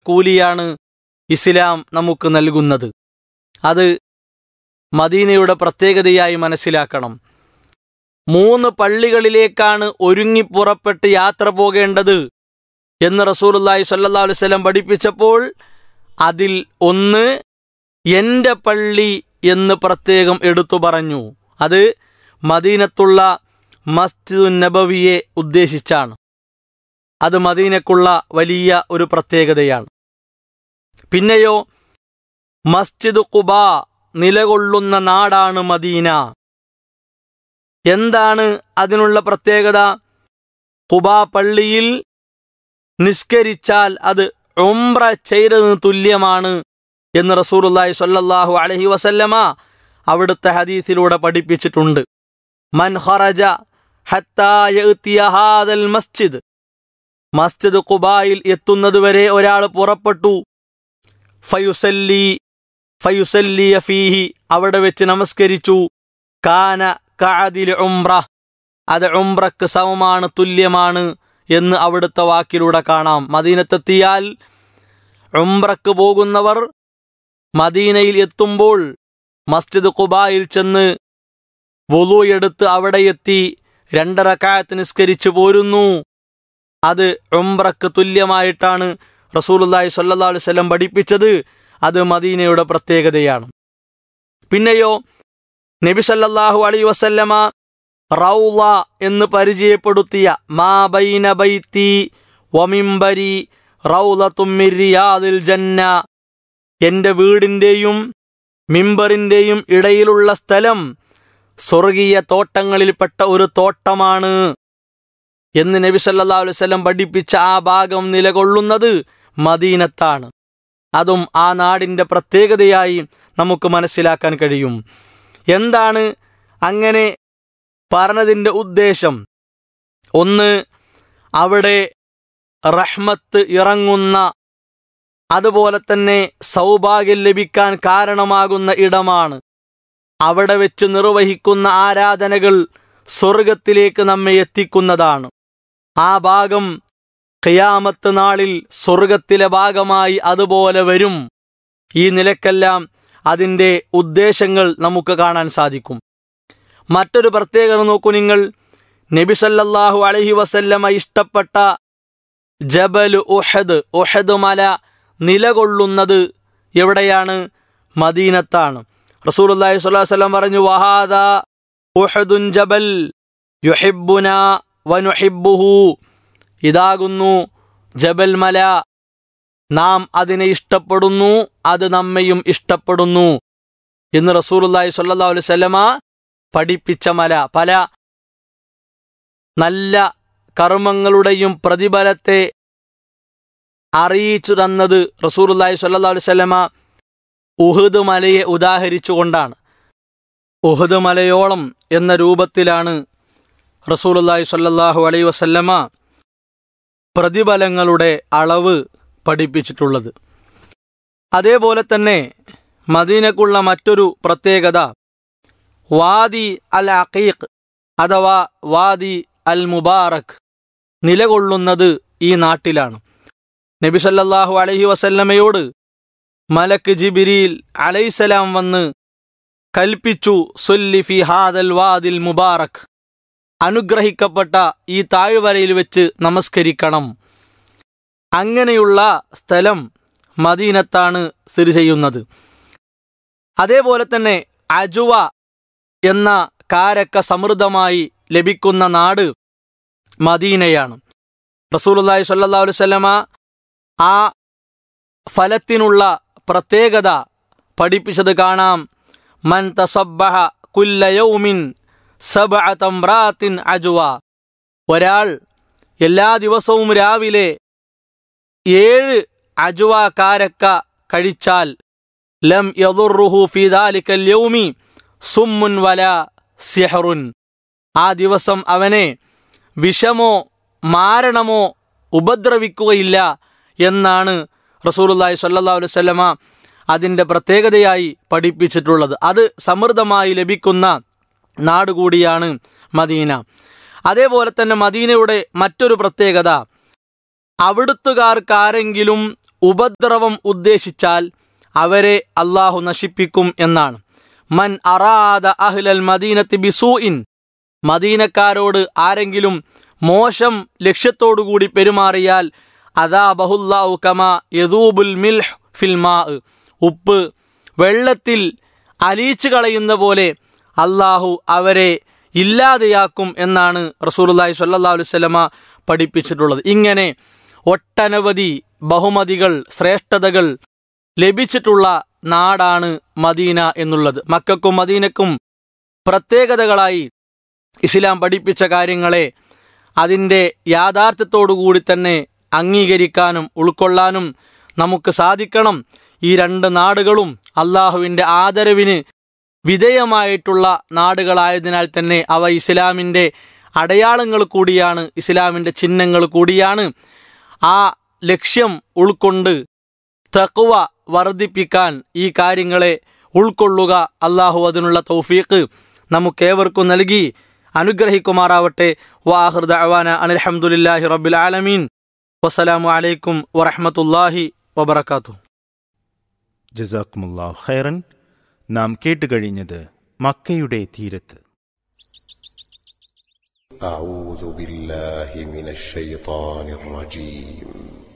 കൂലിയാണ് ഇസ്ലാം നമുക്ക് നൽകുന്നത് അത് മദീനയുടെ പ്രത്യേകതയായി മനസ്സിലാക്കണം മൂന്ന് പള്ളികളിലേക്കാണ് ഒരുങ്ങി പുറപ്പെട്ട് യാത്ര പോകേണ്ടത് എന്ന് റസൂലുള്ളാഹി സ്വല്ലല്ലാഹു അലൈഹി വസല്ലം പഠിപ്പിച്ചപ്പോൾ അതിൽ ഒന്ന് എൻ്റെ പള്ളി എന്ന് പ്രത്യേകം എടുത്തു പറഞ്ഞു അത് മദീനത്തുള്ള മസ്ജിദുൻ നബവിയെ ഉദ്ദേശിച്ചാണ് അത് മദീനക്കുള്ള വലിയ ഒരു പ്രത്യേകതയാണ് പിന്നെയോ മസ്ജിദ് ഖുബ നിലകൊള്ളുന്ന നാടാണ് മദീന എന്താണ് അതിനുള്ള പ്രത്യേകത ഖുബ പള്ളിയിൽ നിസ്കരിച്ചാൽ അത് ഉംറ ചെയ്തതിന് തുല്യമാണ് എന്ന് റസൂലുള്ളാഹി സ്വല്ലല്ലാഹു അലൈഹി വസല്ലമ അവിടുത്തെ ഹദീസിലൂടെ പഠിപ്പിച്ചിട്ടുണ്ട് മൻ ഖറജ ഹത്താ യഅ്തിയ ഹാദൽ മസ്ജിദ് മസ്ജിദ് ഖുബായിൽ എത്തുന്നതുവരെ ഒരാൾ പുറപ്പെട്ടു ഫയുസല്ലി ഫയുസല്ലിയ ഫീഹി അവിടെ വെച്ച് നമസ്കരിച്ചു കാന കഅദിൽ ഉംറ അത് ഉംറക്ക് സമമാണ് തുല്യമാണ് എന്ന് അവിടുത്തെ വാക്കിലൂടെ കാണാം മദീനത്തെത്തിയാൽ ഉംറക്ക് പോകുന്നവർ മദീനയിൽ എത്തുമ്പോൾ മസ്ജിദ് ഖുബായിൽ ചെന്ന് വുളു എടുത്ത് അവിടെ എത്തി രണ്ടര കായത്ത് നിസ്കരിച്ചു പോരുന്നു അത് ഉംറക്ക് തുല്യമായിട്ടാണ് റസൂലുള്ളാഹി സ്വല്ലല്ലാഹു അലൈഹി വസല്ലം പഠിപ്പിച്ചത് അത് മദീനയുടെ പ്രത്യേകതയാണ് പിന്നെയോ നബി സല്ലല്ലാഹു അലൈഹി വസല്ലമ റൗള എന്ന് പരിചയപ്പെടുത്തിയ മാ ബൈന ബൈത്തി വമിംബരി റൗളത്തും മിൻ റിയാദിൽ ജന്ന എൻ്റെ വീടിൻ്റെയും മിമ്പറിൻ്റെയും ഇടയിലുള്ള സ്ഥലം സ്വർഗീയ തോട്ടങ്ങളിൽപ്പെട്ട ഒരു തോട്ടമാണ് എന്ന് നബി സല്ലല്ലാഹു അലൈഹി വസല്ലം പഠിപ്പിച്ച ആ ഭാഗം നിലകൊള്ളുന്നത് മദീനത്താണ് അതും ആ നാടിൻ്റെ പ്രത്യേകതയായി നമുക്ക് മനസ്സിലാക്കാൻ കഴിയും എന്താണ് അങ്ങനെ പറഞ്ഞതിൻ്റെ ഉദ്ദേശം ഒന്ന് അവിടെ റഹ്മത്ത് ഇറങ്ങുന്ന അതുപോലെ തന്നെ സൗഭാഗ്യം ലഭിക്കാൻ കാരണമാകുന്ന ഇടമാണ് അവിടെ വെച്ച് നിർവഹിക്കുന്ന ആരാധനകൾ സ്വർഗത്തിലേക്ക് നമ്മെ എത്തിക്കുന്നതാണ് ആ ഭാഗം ഖിയാമത്ത് നാളിൽ സ്വർഗത്തിലെ ഭാഗമായി അതുപോലെ വരും ഈ നിലക്കെല്ലാം അതിൻ്റെ ഉദ്ദേശങ്ങൾ നമുക്ക് കാണാൻ സാധിക്കും മറ്റൊരു പ്രത്യേകത നോക്കൂ നിങ്ങൾ നബി സല്ലല്ലാഹു അലൈഹി വസല്ലമ ഇഷ്ടപ്പെട്ട ജബൽ ഉഹദ് ഉഹദ് മല നിലകൊള്ളുന്നത് എവിടെയാണ് മദീനത്താണ് റസൂലുള്ളാഹി സ്വല്ലല്ലാഹു അലൈഹി വസല്ലം പറഞ്ഞു വഹാദ ഉഹദുൻ ജബൽ യുഹിബ്ബുന വനുഹിബ്ബുഹു ഇതാകുന്നു ജബൽ മല നാം അതിനെ ഇഷ്ടപ്പെടുന്നു അത് നമ്മയും ഇഷ്ടപ്പെടുന്നു എന്ന് റസൂലുള്ളാഹി സ്വല്ലല്ലാഹു അലൈഹി വസല്ലമ പഠിപ്പിച്ച മല പല നല്ല കർമ്മങ്ങളുടെയും പ്രതിഫലത്തെ അറിയിച്ചു തന്നത് റസൂലുള്ളാഹി സ്വല്ലല്ലാഹു അലൈഹി വസല്ലമ ഉഹദ് മലയെ ഉദാഹരിച്ചുകൊണ്ടാണ് ഉഹദ് മലയോളം എന്ന രൂപത്തിലാണ് റസൂലുള്ളാഹി സ്വല്ലല്ലാഹു അലൈഹി വസല്ലമ പ്രതിഫലങ്ങളുടെ അളവ് പഠിപ്പിച്ചിട്ടുള്ളത് അതേപോലെ തന്നെ മദീനക്കുള്ള മറ്റൊരു പ്രത്യേകത വാദി അൽ അഖീഖ് അഥവാ വാദി അൽ മുബാറക് നിലകൊള്ളുന്നത് ഈ നാട്ടിലാണ് നബി സല്ലല്ലാഹു അലൈഹി വസല്ലമയോട് മലക്ക് ജിബിരിൽ അലൈസലാം വന്ന് കൽപ്പിച്ചു സൊല്ലി ഫി ഹാദൽ വാദിൽ മുബാറക് അനുഗ്രഹിക്കപ്പെട്ട ഈ താഴ്വരയിൽ വെച്ച് നമസ്കരിക്കണം അങ്ങനെയുള്ള സ്ഥലം മദീനത്താണ് സ്ഥിതി ചെയ്യുന്നത് അതേപോലെ തന്നെ അജുവ എന്ന കാരക്ക സമൃദ്ധമായി ലഭിക്കുന്ന നാട് മദീനയാണ് റസൂലുള്ളാഹി സ്വല്ലല്ലാഹു അലൈഹി വസല്ലമ ആ ഫലത്തിനുള്ള പ്രത്യേകത പഠിപ്പിച്ചത് കാണാം മൻ തസബ്ബഹ കുല്ല യൗമിൻ സബ്അതംറാത്തിൻ അജുവ ഒരാൾ എല്ലാ ദിവസവും രാവിലെ ഏഴ് അജുവ കാരക്ക കഴിച്ചാൽ ലം യദുറുഹു ഫി ദാലിക്കൽ യൗമി സുമ്മുൻ വല സിഹറുൻ ആ ദിവസം അവനെ വിഷമോ മാരണമോ ഉപദ്രവിക്കുകയില്ല എന്നാണ് റസൂലുള്ളാഹി സ്വല്ലല്ലാഹു അലൈഹി വസല്ലമ അതിൻ്റെ പ്രത്യേകതയായി പഠിപ്പിച്ചിട്ടുള്ളത് അത് സമൃദ്ധമായി ലഭിക്കുന്ന നാട് കൂടിയാണ് മദീന അതേപോലെ തന്നെ മദീനയുടെ മറ്റൊരു പ്രത്യേകത അവിടുത്തുകാർക്കാരെങ്കിലും ഉപദ്രവം ഉദ്ദേശിച്ചാൽ അവരെ അള്ളാഹു നശിപ്പിക്കും എന്നാണ് മൻ അറാദ അഹ്ലൽ മദീനത്തി ബിസൂഇൻ മദീനക്കാരോട് ആരെങ്കിലും മോശം ലക്ഷ്യത്തോടുകൂടി പെരുമാറിയാൽ അതാ ബഹുല്ലാഹു കമാ യദൂബുൽ മിൽഹ് ഫിൽമാ ഉപ്പ് വെള്ളത്തിൽ അലിയിച്ചു കളയുന്ന പോലെ അള്ളാഹു അവരെ ഇല്ലാതെയാക്കും എന്നാണ് റസൂലുള്ളാഹി സ്വല്ലല്ലാഹു അലൈഹി വസല്ലമ പഠിപ്പിച്ചിട്ടുള്ളത് ഇങ്ങനെ ഒട്ടനവധി ബഹുമതികൾ ശ്രേഷ്ഠതകൾ ലഭിച്ചിട്ടുള്ള നാടാണ് മദീന എന്നുള്ളത് മക്കൾക്കും മദീനക്കും പ്രത്യേകതകളായി ഇസ്ലാം പഠിപ്പിച്ച കാര്യങ്ങളെ അതിൻ്റെ യാഥാർത്ഥ്യത്തോടുകൂടി തന്നെ അംഗീകരിക്കാനും ഉൾക്കൊള്ളാനും നമുക്ക് സാധിക്കണം ഈ രണ്ട് നാടുകളും അള്ളാഹുവിൻ്റെ ആദരവിന് വിധേയമായിട്ടുള്ള നാടുകളായതിനാൽ തന്നെ അവ ഇസ്ലാമിൻ്റെ അടയാളങ്ങൾ കൂടിയാണ് ഇസ്ലാമിൻ്റെ ചിഹ്നങ്ങൾ കൂടിയാണ് ആ ലക്ഷ്യം ഉൾക്കൊണ്ട് തക്കുവ വർദ്ധിപ്പിക്കാൻ ഈ കാര്യങ്ങളെ ഉൾക്കൊള്ളുക അള്ളാഹു അതിനുള്ള തൗഫീഖ് നമുക്കേവർക്കും നൽകി അനുഗ്രഹിക്കുമാറാവട്ടെ വാഹൃദ അവാന അനിൽഹമുല്ലാഹി റബ്ബിൽ ആലമീൻ വസ്സലാമു അലൈക്കും വറഹമത്തല്ലാഹി വബർക്കാത്തു ജസാക്കുമുല്ലാ ഖൈറൻ നാം കേട്ടുകഴിഞ്ഞത് മക്കയുടെ തീരത്ത് أعوذ بالله من الشيطان الرجيم